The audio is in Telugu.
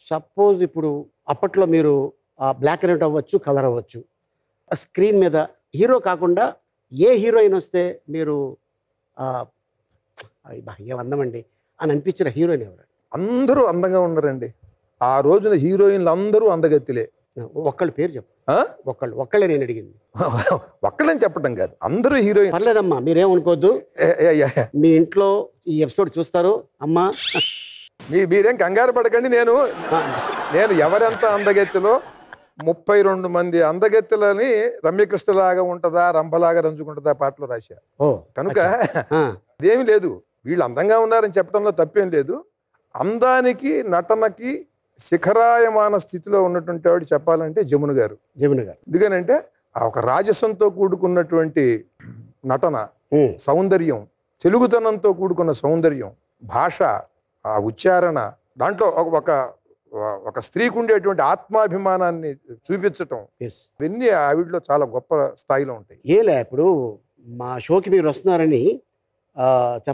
సపోజ్ ఇప్పుడు అప్పట్లో మీరు బ్లాక్ అండ్ వైట్ అవ్వచ్చు కలర్ అవ్వచ్చు స్క్రీన్ మీద హీరో కాకుండా ఏ హీరోయిన్ వస్తే మీరు ఆ, అయ్య, ఏం అందమండి అని అనిపించిన హీరోయిన్ ఎవరు అందరూ అందంగా ఉన్నారండి ఆ రోజున హీరోయిన్లు అందరూ అందగత్తిలే ఒక్కళ్ళ పేరు చెప్పు ఆ? ఒక్కళ్ళు ఒక్కళ్ళే నేను అడిగింది ఒక్కడని చెప్పడం కాదు అందరూ హీరోయిన్ పర్లేదమ్మా మీరేమనుకోవద్దు ఏ- ఏ- ఏ- మీ ఇంట్లో ఈ ఎపిసోడ్ చూస్తారు అమ్మా మీ మీరేం కంగారు పడకండి నేను ఆ, నేను ఎవరెంత అందగెత్తిలో ముప్పై రెండు మంది అందగెత్తులని రమ్యకృష్ణలాగా ఉంటుందా రంభలాగా రంజుకుంటుందా పాటలో రాశా ఓ కనుక ఆ, అదేమి లేదు వీళ్ళు అందంగా ఉన్నారని చెప్పడంలో తప్పేం లేదు అందానికి నటనకి శిఖరాయమాన స్థితిలో ఉన్నటువంటి వాడు చెప్పాలంటే జమున గారు జమున గారు ఎందుకనంటే ఆ ఒక రాజసంతో కూడుకున్నటువంటి నటన ఉమ్, సౌందర్యం తెలుగుతనంతో కూడుకున్న సౌందర్యం భాష ఆ ఉచ్చారణ దాంట్లో ఒక- ఒక ఒక స్త్రీకి ఉండేటువంటి ఆత్మాభిమానాన్ని చూపించటం yes. ఇవన్నీ ఆవిడలో చాలా గొప్ప స్థాయిలో ఉంటాయి ఏలే ఇప్పుడు మా షోకి మీరు వస్తున్నారని ఆ,